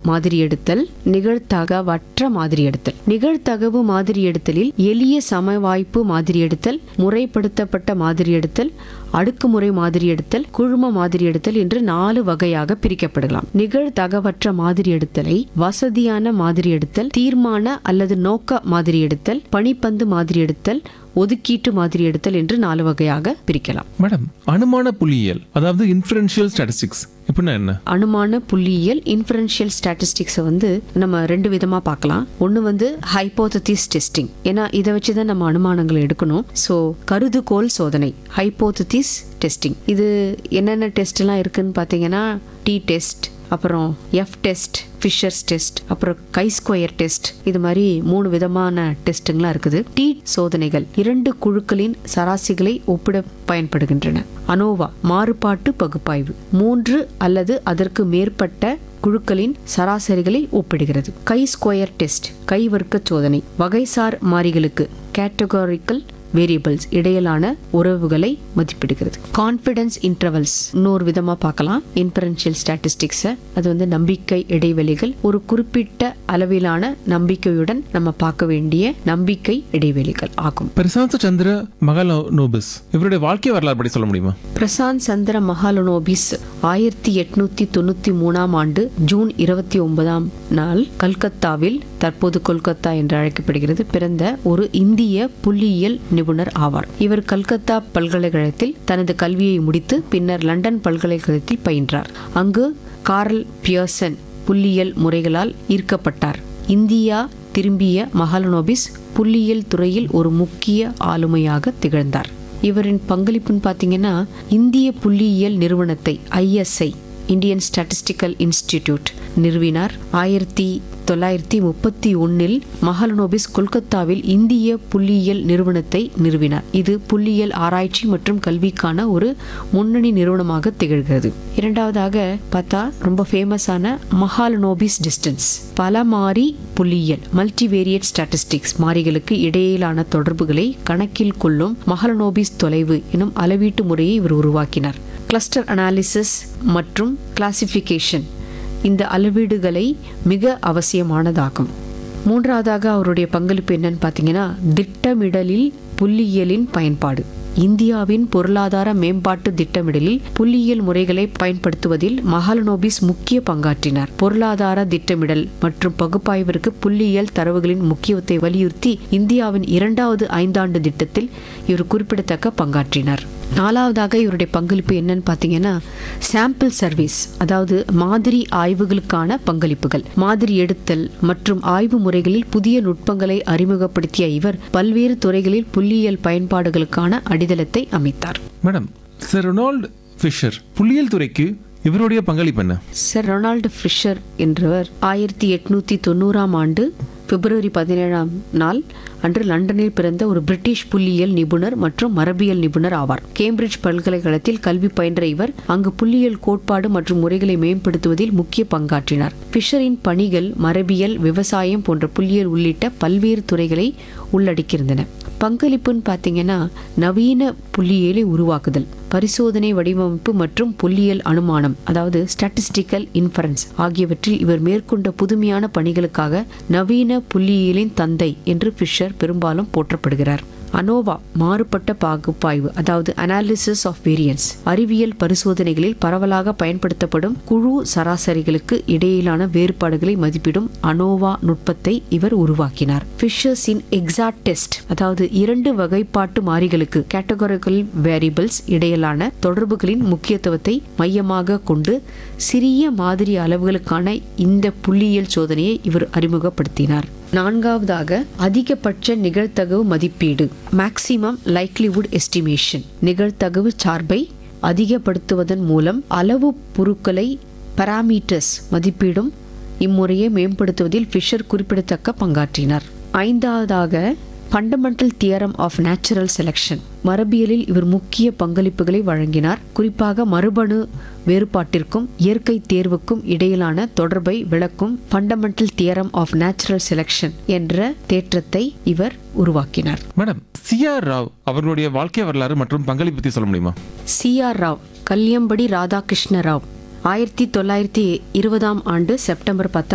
மாதிரி எடுத்தல் நிகழ்தகவற்ற மாதிரி எடுத்தல் நிகழ்தகவு மாதிரி எடுத்தலில் எளிய சமவாய்ப்பு மாதிரி எடுத்தல் முறைப்படுத்தப்பட்ட மாதிரி எடுத்தல் அடுக்குமுறை மாதிரி எடுத்தல் குழும மாதிரி எடுத்தல் என்று நாலு வகையாக பிரிக்கப்படலாம் நிகழ்தகவற்ற மாதிரி எடுத்தலை வசதியான மாதிரி எடுத்தல் தீர்மான அல்லது நோக்க மாதிரி எடுத்தல் பணிப்பந்து மாதிரி எடுத்தல் ஒதுக்கீட்டு மாதிரி எடுத்தல் என்று நாலு வகையாக பிரிக்கலாம் மேடம் அனுமான புள்ளியியல் அதாவது இன்ஃபரன்ஷியல் ஸ்டாட்டிஸ்டிக்ஸ் எப்படின்னா என்ன அனுமான புள்ளியியல் இன்ஃபரன்ஷியல் ஸ்டாட்டிஸ்டிக்ஸை வந்து நம்ம ரெண்டு விதமா பார்க்கலாம் ஒன்று வந்து ஹைப்போதசிஸ் டெஸ்டிங் ஏன்னா இதை வச்சு தான் நம்ம அனுமானங்களை எடுக்கணும் ஸோ கருதுகோள் சோதனை ஹைப்போதசிஸ் டெஸ்டிங் இது என்னென்ன டெஸ்ட்லாம் இருக்குன்னு பார்த்தீங்கன்னா டி டெஸ்ட் அப்புறம் எஃப் டெஸ்ட் ஃபிஷர்ஸ் டெஸ்ட் அப்புறம் கை ஸ்கொயர் டெஸ்ட் இது மாதிரி மூணு விதமான டெஸ்ட்டுங்களாம் இருக்குது டி சோதனைகள் இரண்டு குழுக்களின் சராசிகளை ஒப்பிட பயன்படுகின்றன அனோவா மாறுபாட்டு பகுப்பாய்வு மூன்று அல்லது அதற்கு மேற்பட்ட குழுக்களின் சராசரிகளை ஒப்பிடுகிறது கை ஸ்கொயர் டெஸ்ட் கை வர்க்க சோதனை வகைசார் மாறிகளுக்கு கேட்டகாரிக்கல் வேரியபிள்ஸ் இடையிலான உறவுகளை மதிப்பிடுகிறது கான்ஃபிடன்ஸ் இன்டர்வல்ஸ் இன்னொரு விதமா பார்க்கலாம் இன்ஃபரன்ஷியல் ஸ்டாட்டிஸ்டிக்ஸை அது வந்து நம்பிக்கை இடைவெளிகள் ஒரு குறிப்பிட்ட அளவிலான நம்பிக்கையுடன் நம்ம பார்க்க வேண்டிய நம்பிக்கை இடைவெளிகள் ஆகும் பிரசாந்த் சந்திர மகாலனோபிஸ் இவருடைய வாழ்க்கை வரலாறு படி சொல்ல முடியுமா பிரசாந்த் சந்திர மகாலனோபிஸ் ஆயிரத்தி எட்நூத்தி தொண்ணூத்தி மூணாம் ஆண்டு ஜூன் இருபத்தி ஒன்பதாம் நாள் கல்கத்தாவில் தற்போது கொல்கத்தா என்று அழைக்கப்படுகிறது பிறந்த ஒரு இந்திய புள்ளியியல் நிபுணர் ஆவார் இவர் கல்கத்தா பல்கலைக்கழகத்தில் தனது கல்வியை முடித்து பின்னர் லண்டன் பல்கலைக்கழகத்தில் பயின்றார் அங்கு கார்ல் பியர்சன் புள்ளியியல் முறைகளால் ஈர்க்கப்பட்டார் இந்தியா திரும்பிய மகாலனோபிஸ் புள்ளியியல் துறையில் ஒரு முக்கிய ஆளுமையாக திகழ்ந்தார் இவரின் பங்களிப்புன்னு பார்த்தீங்கன்னா இந்திய புள்ளியியல் நிறுவனத்தை ஐஎஸ்ஐ இந்தியன் ஸ்டாட்டிஸ்டிக்கல் இன்ஸ்டிடியூட் நிறுவினார் ஆயிரத்தி தொள்ளாயிரத்தி முப்பத்தி ஒன்னில் மஹலனோபிஸ் கொல்கத்தாவில் இந்திய புள்ளியியல் நிறுவனத்தை நிறுவினார் இது புள்ளியியல் ஆராய்ச்சி மற்றும் கல்விக்கான ஒரு முன்னணி நிறுவனமாக திகழ்கிறது இரண்டாவதாக பார்த்தா ரொம்ப ஃபேமஸான மஹாலனோபிஸ் டிஸ்டன்ஸ் பல மாறி புள்ளியியல் மல்டிவேரியட் ஸ்டாட்டிஸ்டிக்ஸ் மாறிகளுக்கு இடையிலான தொடர்புகளை கணக்கில் கொள்ளும் மஹலனோபிஸ் தொலைவு எனும் அளவீட்டு முறையை இவர் உருவாக்கினார் கிளஸ்டர் அனாலிசிஸ் மற்றும் கிளாசிஃபிகேஷன் இந்த அளவீடுகளை மிக அவசியமானதாகும் மூன்றாவதாக அவருடைய பங்களிப்பு என்னன்னு பார்த்தீங்கன்னா திட்டமிடலில் புள்ளியியலின் பயன்பாடு இந்தியாவின் பொருளாதார மேம்பாட்டு திட்டமிடலில் புள்ளியியல் முறைகளை பயன்படுத்துவதில் மஹாலனோபிஸ் முக்கிய பங்காற்றினார் பொருளாதார திட்டமிடல் மற்றும் பகுப்பாய்விற்கு புள்ளியியல் தரவுகளின் முக்கியத்துவத்தை வலியுறுத்தி இந்தியாவின் இரண்டாவது ஐந்தாண்டு திட்டத்தில் இவர் குறிப்பிடத்தக்க பங்காற்றினார் நாலாவதாக இவருடைய பங்களிப்பு என்னன்னு பார்த்தீங்கன்னா சாம்பிள் சர்வீஸ் அதாவது மாதிரி ஆய்வுகளுக்கான பங்களிப்புகள் மாதிரி எடுத்தல் மற்றும் ஆய்வு முறைகளில் புதிய நுட்பங்களை அறிமுகப்படுத்திய இவர் பல்வேறு துறைகளில் புள்ளியியல் பயன்பாடுகளுக்கான அடித்தளத்தை அமைத்தார் மேடம் சார் ரொனால்டு ஃபிஷர் புள்ளியியல் துறைக்கு இவருடைய பங்களிப்பு என்ன சர் ரொனால்டு ஃபிஷர் என்றவர் ஆயிரத்தி எட்நூத்தி தொண்ணூறாம் ஆண்டு பிப்ரவரி பதினேழாம் நாள் அன்று லண்டனில் பிறந்த ஒரு பிரிட்டிஷ் புள்ளியியல் நிபுணர் மற்றும் மரபியல் நிபுணர் ஆவார் கேம்பிரிட்ஜ் பல்கலைக்கழகத்தில் கல்வி பயின்ற இவர் அங்கு புள்ளியியல் கோட்பாடு மற்றும் முறைகளை மேம்படுத்துவதில் முக்கிய பங்காற்றினார் ஃபிஷரின் பணிகள் மரபியல் விவசாயம் போன்ற புள்ளியியல் உள்ளிட்ட பல்வேறு துறைகளை உள்ளடக்கியிருந்தன பங்களிப்புன்னு பார்த்தீங்கன்னா நவீன புள்ளியியலை உருவாக்குதல் பரிசோதனை வடிவமைப்பு மற்றும் புள்ளியியல் அனுமானம் அதாவது ஸ்டாட்டிஸ்டிக்கல் இன்ஃபரன்ஸ் ஆகியவற்றில் இவர் மேற்கொண்ட புதுமையான பணிகளுக்காக நவீன புள்ளியியலின் தந்தை என்று ஃபிஷர் பெரும்பாலும் போற்றப்படுகிறார் அனோவா மாறுபட்ட பகுப்பாய்வு அதாவது அனாலிசிஸ் ஆஃப் வேரியன்ஸ் அறிவியல் பரிசோதனைகளில் பரவலாக பயன்படுத்தப்படும் குழு சராசரிகளுக்கு இடையிலான வேறுபாடுகளை மதிப்பிடும் அனோவா நுட்பத்தை இவர் உருவாக்கினார் ஃபிஷர்ஸ் இன் எக்ஸாக்ட் டெஸ்ட் அதாவது இரண்டு வகைப்பாட்டு மாறிகளுக்கு கேட்டகரிக்கல் வேரியபிள்ஸ் இடையிலான தொடர்புகளின் முக்கியத்துவத்தை மையமாக கொண்டு சிறிய மாதிரி அளவுகளுக்கான இந்த புள்ளியியல் சோதனையை இவர் அறிமுகப்படுத்தினார் நான்காவதாக அதிகபட்ச நிகழ்தகவு மதிப்பீடு மேக்சிமம் லைக்லிவுட் எஸ்டிமேஷன் நிகழ்தகவு சார்பை அதிகப்படுத்துவதன் மூலம் அளவு பொருட்களை பாராமீட்டர்ஸ் மதிப்பீடும் இம்முறையை மேம்படுத்துவதில் ஃபிஷர் குறிப்பிடத்தக்க பங்காற்றினார் ஐந்தாவதாக fundamental theorem of natural selection மரபியலில் இவர் முக்கிய பங்களிப்புகளை வழங்கினார் குறிப்பாக மரபணு வேறுபாட்டிற்கும் இயற்கை தேர்வுக்கும் இடையிலான தொடர்பை விளக்கும் fundamental theorem of natural selection என்ற தேற்றத்தை இவர் உருவாக்கினார் மேடம் சி ஆர் ராவ் அவர்களுடைய வாழ்க்கை வரலாறு மற்றும் பங்களிப்பு பற்றி சொல்ல முடியுமா சி ஆர் ராவ் கல்யம்படி ராதாகிருஷ்ண ராவ் ஆயிரத்தி தொள்ளாயிரத்தி இருபதாம் ஆண்டு செப்டம்பர் பத்தாம்